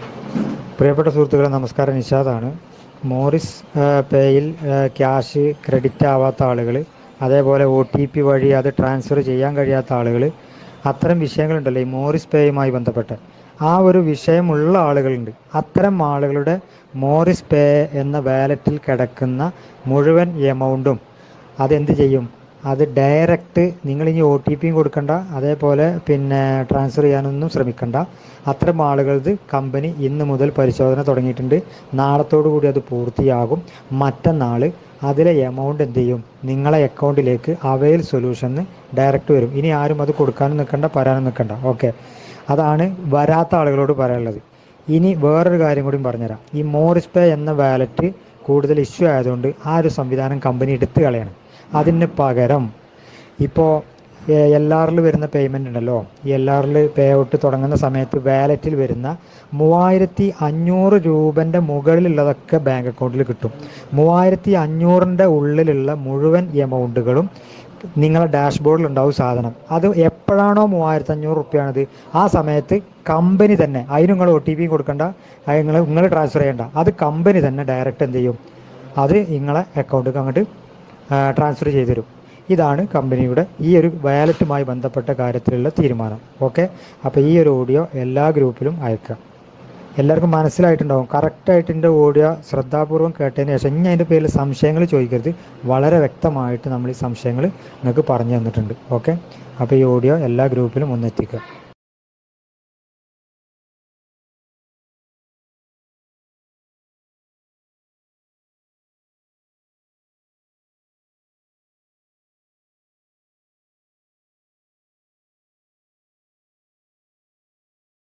പ്രിയപ്പെട്ട സുഹൃത്തുക്കളെ നമസ്കാരം നിഷാദാണ് മോറിസ് ആ, പേയിൽ ആ, ക്യാഷ് ക്രെഡിറ്റ് ആവാത്ത ആളുകൾ അതേപോലെ ഒ ടി പി വഴി അത് ട്രാൻസ്ഫർ ചെയ്യാൻ കഴിയാത്ത ആളുകൾ അത്തരം വിഷയങ്ങളുണ്ടല്ലോ ഈ മോറിസ് പേയുമായി ബന്ധപ്പെട്ട് ആ ഒരു വിഷയമുള്ള ആളുകളുണ്ട് അത്തരം ആളുകളുടെ മോറിസ് പേ എന്ന വാലറ്റിൽ കിടക്കുന്ന മുഴുവൻ എമൗണ്ടും അതെന്ത് ചെയ്യും അത് ഡയറക്റ്റ് നിങ്ങൾ ഇനി ഒ ടി പിയും കൊടുക്കണ്ട അതേപോലെ പിന്നെ ട്രാൻസ്ഫർ ചെയ്യാനൊന്നും ശ്രമിക്കണ്ട അത്തരം ആളുകളത് കമ്പനി ഇന്ന് മുതൽ പരിശോധന തുടങ്ങിയിട്ടുണ്ട് നാളത്തോടു കൂടി അത് പൂർത്തിയാകും മറ്റന്നാൾ അതിലെ എമൗണ്ട് എന്ത് ചെയ്യും നിങ്ങളെ അക്കൗണ്ടിലേക്ക് അവയിൽ സൊല്യൂഷന് ഡയറക്റ്റ് വരും ഇനി ആരും അത് കൊടുക്കാനും നിൽക്കണ്ട പറയാനും നിൽക്കണ്ട ഓക്കെ അതാണ് വരാത്ത ആളുകളോട് പറയാനുള്ളത് ഇനി വേറൊരു കാര്യം കൂടി പറഞ്ഞുതരാം ഈ മോറിസ് പേ എന്ന വാലറ്റ് കൂടുതൽ ഇഷ്യൂ ആയതുകൊണ്ട് ആ ഒരു സംവിധാനം കമ്പനി എടുത്തു കളയണം അതിന് പകരം ഇപ്പോൾ എല്ലാറിൽ വരുന്ന പേയ്മെൻ്റ് ഉണ്ടല്ലോ ഈ എല്ലാറിൽ പേ ഔട്ട് തുടങ്ങുന്ന സമയത്ത് വാലറ്റിൽ വരുന്ന മൂവായിരത്തി അഞ്ഞൂറ് രൂപൻ്റെ മുകളിലുള്ളതൊക്കെ ബാങ്ക് അക്കൗണ്ടിൽ കിട്ടും മൂവായിരത്തി അഞ്ഞൂറിൻ്റെ ഉള്ളിലുള്ള മുഴുവൻ എമൗണ്ടുകളും നിങ്ങളെ ഡാഷ്ബോർഡിൽ ഉണ്ടാവും സാധനം അത് എപ്പോഴാണോ മൂവായിരത്തി അഞ്ഞൂറ് റുപ്യാണത് ആ സമയത്ത് കമ്പനി തന്നെ അതിന് നിങ്ങൾ ഒ ടി പി കൊടുക്കണ്ട അത് നിങ്ങൾ നിങ്ങൾ ട്രാൻസ്ഫർ ചെയ്യണ്ട അത് കമ്പനി തന്നെ ഡയറക്റ്റ് എന്ത് ചെയ്യും അത് നിങ്ങളെ അക്കൗണ്ടിലേക്ക് അങ്ങോട്ട് ട്രാൻസ്ഫർ ചെയ്തു തരും ഇതാണ് കമ്പനിയുടെ ഈ ഒരു വാലറ്റുമായി ബന്ധപ്പെട്ട കാര്യത്തിലുള്ള തീരുമാനം ഓക്കെ അപ്പോൾ ഈ ഒരു ഓഡിയോ എല്ലാ ഗ്രൂപ്പിലും അയക്കാം എല്ലാവർക്കും മനസ്സിലായിട്ടുണ്ടാവും കറക്റ്റായിട്ട് എൻ്റെ ഓഡിയോ ശ്രദ്ധാപൂർവം കേട്ടതിന് ശേഷം ഇനി അതിൻ്റെ പേരിൽ സംശയങ്ങൾ ചോദിക്കരുത് വളരെ വ്യക്തമായിട്ട് നമ്മൾ ഈ സംശയങ്ങൾ നിങ്ങൾക്ക് പറഞ്ഞു തന്നിട്ടുണ്ട് ഓക്കെ അപ്പോൾ ഈ ഓഡിയോ എല്ലാ ഗ്രൂപ്പിലും ഒന്നെത്തിക്കുക